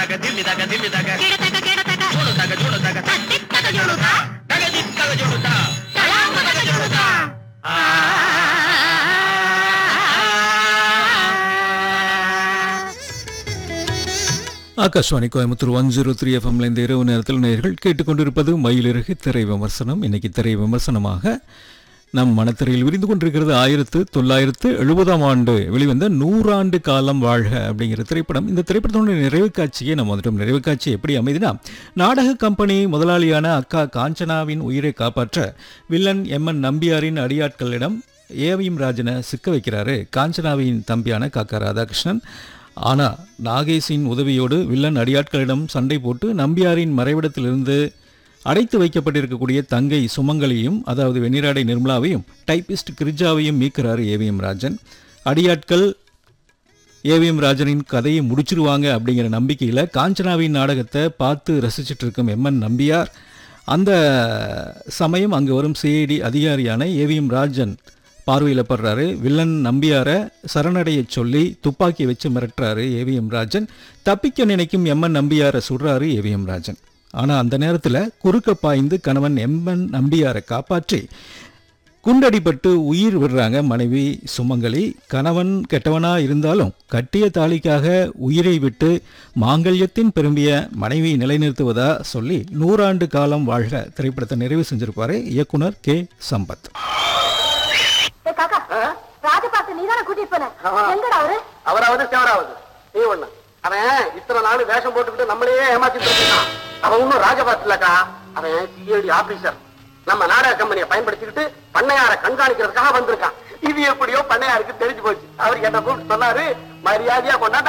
தக திம்மி தக திம்மி தக கிடத்தக்க கிடத்தக்க ஜோடு தக ஜோடு தக தத்தித்தக ஜொலுதா தகதி தக ஜோடுதா தலாம்பதக ஜொலுதா Akashvani Coimbatore one zero three எஃப்எம்ல இந்த இரவு நேரத்தில் நேயர்கள் கேட்டுக்கொண்டிருப்பது மயிலிறகு திரை விமர்சனம் இன்னைக்கு திரை விமர்சனமாக நம் மனத்திரையில் விரிந்து கொண்டிருக்கிறது ஆயிரத்து தொள்ளாயிரத்து எழுபதாம் ஆண்டு வெளிவந்த நூறாண்டு காலம் வாழ்க அப்படிங்கிற திரைப்படம் இந்த திரைப்படத்தினுடைய நிறைவு காட்சியை நம்ம வந்துட்டோம் நிறைவு காட்சி எப்படி அமைதுனா நாடக கம்பெனி முதலாளியான அக்கா காஞ்சனாவின் உயிரை காப்பாற்ற வில்லன் எம் என் நம்பியாரின் அடியாட்களிடம் ஏவிஎம் ராஜனை சிக்க வைக்கிறாரு காஞ்சனாவின் தம்பியான காக்கா ராதாகிருஷ்ணன் ஆனா நாகேஷின் உதவியோடு வில்லன் அடியாட்களிடம் சண்டை போட்டு நம்பியாரின் மறைவிடத்திலிருந்து அடைத்து வைக்கப்பட்டிருக்கக்கூடிய தங்கை சுமங்கலியும் அதாவது வெண்ணிராடை நிர்மலாவையும் டைபிஸ்ட் கிரிஜாவையும் மீட்கிறாரு ஏவிஎம் ராஜன் அடியாட்கள் ஏவிஎம் ராஜனின் கதையை முடிச்சிருவாங்க அப்படிங்கிற நம்பிக்கையில் காஞ்சனாவின் நாடகத்தை பார்த்து ரசிச்சிட்டு இருக்கும் எம்என் நம்பியார் அந்த சமயம் அங்கே வரும் சிஐடி அதிகாரியான ஏவிஎம் ராஜன் பார்வையில் படுறாரு வில்லன் நம்பியாரை சரணடைய சொல்லி துப்பாக்கி வச்சு மிரட்டுறாரு ஏவிஎம் ராஜன் தப்பிக்க நினைக்கும் எம்என் நம்பியாரை சுடுறாரு ஏவிஎம் ராஜன் ஆனால் அந்த நேரத்தில் குறுக்க பாய்ந்து கணவன் எம்என் நம்பியாரை காப்பாற்றி குண்டடிபட்டு உயிர் விடுறாங்க மனைவி சுமங்கலி கணவன் கெட்டவனா இருந்தாலும் கட்டிய தாலிக்காக உயிரை விட்டு மாங்கல்யத்தின் பெரும்பிய மனைவி நிலைநிறுத்துவதா சொல்லி நூறாண்டு காலம் வாழ்க திரைப்படத்தை நிறைவு செஞ்சிருப்பாரு இயக்குனர் கே சம்பத் ஏய் காக்கா ராஜபாத்து நீதானே கூட்டிட்டு போன எங்கடா அவரு அவராவது சேவராவது நீ ஒண்ணு அவன் இத்தனை நாள் வேஷம் போட்டுக்கிட்டு நம்மளையே ஏமாத்திட்டு இருக்கான் அவன் ஒன்னும் ராஜபாத் இல்லக்கா அவன் சிஐடி ஆபீசர் நம்ம நாடக கம்பெனியை பயன்படுத்திக்கிட்டு பண்ணையார கண்காணிக்கிறதுக்காக வந்திருக்கான் இது எப்படியோ பண்ணையாருக்கு தெரிஞ்சு போச்சு அவர் என்ன கூப்பிட்டு சொன்னாரு மரியாதையா கொண்டாந்து